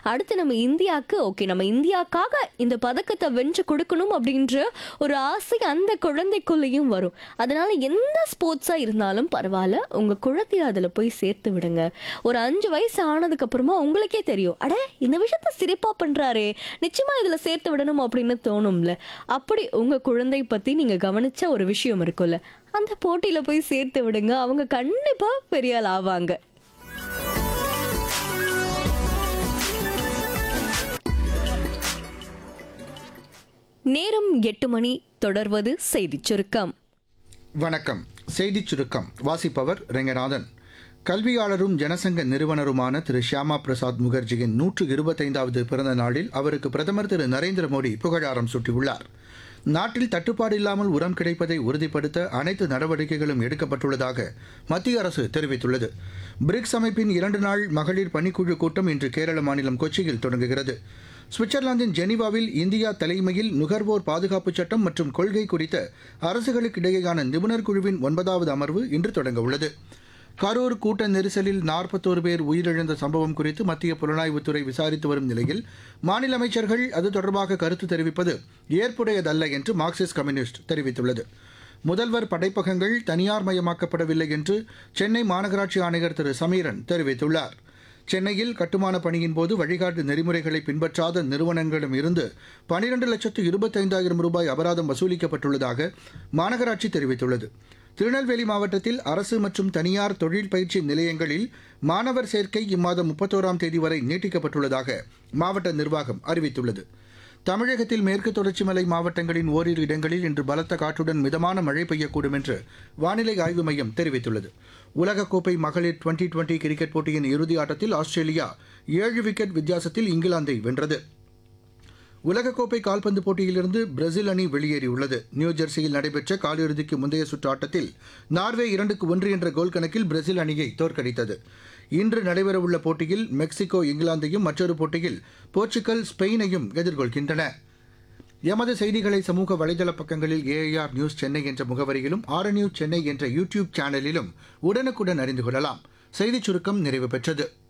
அடுத்து நம்ம இந்தியாவுக்கு ஓகே நம்ம இந்தியாக்காக இந்த பதக்கத்தை வென்று கொடுக்கணும் அப்படின்ற ஒரு ஆசை அந்த குழந்தைக்குள்ளேயும் வரும் அதனால எந்த ஸ்போர்ட்ஸா இருந்தாலும் பரவாயில்ல உங்க குழந்தைய அதுல போய் சேர்த்து விடுங்க ஒரு அஞ்சு வயசு ஆனதுக்கு அப்புறமா உங்களுக்கே தெரியும் அட இந்த விஷயத்த சிறப்பா பண்றாரே நிச்சயமா இதுல சேர்த்து விடணும் அப்படின்னு தோணும்ல அப்படி உங்க குழந்தை பத்தி நீங்க கவனிச்ச ஒரு விஷயம் இருக்கும்ல அந்த போட்டியில போய் சேர்த்து விடுங்க அவங்க கண்டிப்பா பெரிய ஆள் ஆவாங்க நேரம் எட்டு மணி தொடர்வது செய்திச் சுருக்கம் வணக்கம் செய்திச் சுருக்கம் வாசிப்பவர் ரெங்கநாதன் கல்வியாளரும் ஜனசங்க நிறுவனருமான திரு ஷியாமா பிரசாத் முகர்ஜியின் நூற்று இருபத்தைந்தாவது பிறந்த நாளில் அவருக்கு பிரதமர் திரு நரேந்திர மோடி புகழாரம் சூட்டியுள்ளார் நாட்டில் தட்டுப்பாடு இல்லாமல் உரம் கிடைப்பதை உறுதிப்படுத்த அனைத்து நடவடிக்கைகளும் எடுக்கப்பட்டுள்ளதாக மத்திய அரசு தெரிவித்துள்ளது பிரிக்ஸ் அமைப்பின் இரண்டு நாள் மகளிர் பணிக்குழு கூட்டம் இன்று கேரள மாநிலம் கொச்சியில் தொடங்குகிறது சுவிட்சர்லாந்தின் ஜெனீவாவில் இந்தியா தலைமையில் நுகர்வோர் பாதுகாப்பு சட்டம் மற்றும் கொள்கை குறித்த அரசுகளுக்கிடையேயான நிபுணர் குழுவின் ஒன்பதாவது அமர்வு இன்று தொடங்க உள்ளது கரூர் கூட்ட நெரிசலில் நாற்பத்தோரு பேர் உயிரிழந்த சம்பவம் குறித்து மத்திய புலனாய்வுத்துறை விசாரித்து வரும் நிலையில் மாநில அமைச்சர்கள் அது தொடர்பாக கருத்து தெரிவிப்பது ஏற்புடையதல்ல என்று மார்க்சிஸ்ட் கம்யூனிஸ்ட் தெரிவித்துள்ளது முதல்வர் படைப்பகங்கள் தனியார் மயமாக்கப்படவில்லை என்று சென்னை மாநகராட்சி ஆணையர் திரு சமீரன் தெரிவித்துள்ளார் சென்னையில் கட்டுமான பணியின் போது வழிகாட்டு நெறிமுறைகளை பின்பற்றாத நிறுவனங்களிடம் இருந்து பனிரெண்டு லட்சத்து இருபத்தைந்தாயிரம் ரூபாய் அபராதம் வசூலிக்கப்பட்டுள்ளதாக மாநகராட்சி தெரிவித்துள்ளது திருநெல்வேலி மாவட்டத்தில் அரசு மற்றும் தனியார் தொழில் பயிற்சி நிலையங்களில் மாணவர் சேர்க்கை இம்மாதம் முப்பத்தோராம் தேதி வரை நீட்டிக்கப்பட்டுள்ளதாக மாவட்ட நிர்வாகம் அறிவித்துள்ளது தமிழகத்தில் மேற்கு தொடர்ச்சி மலை மாவட்டங்களின் ஓரிரு இடங்களில் இன்று பலத்த காற்றுடன் மிதமான மழை பெய்யக்கூடும் என்று வானிலை ஆய்வு மையம் தெரிவித்துள்ளது உலகக்கோப்பை மகளிர் டுவெண்டி டுவெண்டி கிரிக்கெட் போட்டியின் இறுதி ஆட்டத்தில் ஆஸ்திரேலியா ஏழு விக்கெட் வித்தியாசத்தில் இங்கிலாந்தை வென்றது உலகக்கோப்பை கால்பந்து போட்டியிலிருந்து பிரேசில் அணி வெளியேறியுள்ளது நியூஜெர்சியில் நடைபெற்ற காலிறுதிக்கு முந்தைய சுற்று ஆட்டத்தில் நார்வே இரண்டுக்கு ஒன்று என்ற கோல் கணக்கில் பிரேசில் அணியை தோற்கடித்தது இன்று நடைபெறவுள்ள போட்டியில் மெக்சிகோ இங்கிலாந்தையும் மற்றொரு போட்டியில் போர்ச்சுகல் ஸ்பெயினையும் எதிர்கொள்கின்றன எமது செய்திகளை சமூக வலைதள பக்கங்களில் ஏஐஆர் நியூஸ் சென்னை என்ற முகவரியிலும் ஆர் நியூஸ் சென்னை என்ற யூடியூப் சேனலிலும் உடனுக்குடன் அறிந்து கொள்ளலாம் செய்திச் சுருக்கம் நிறைவு பெற்றது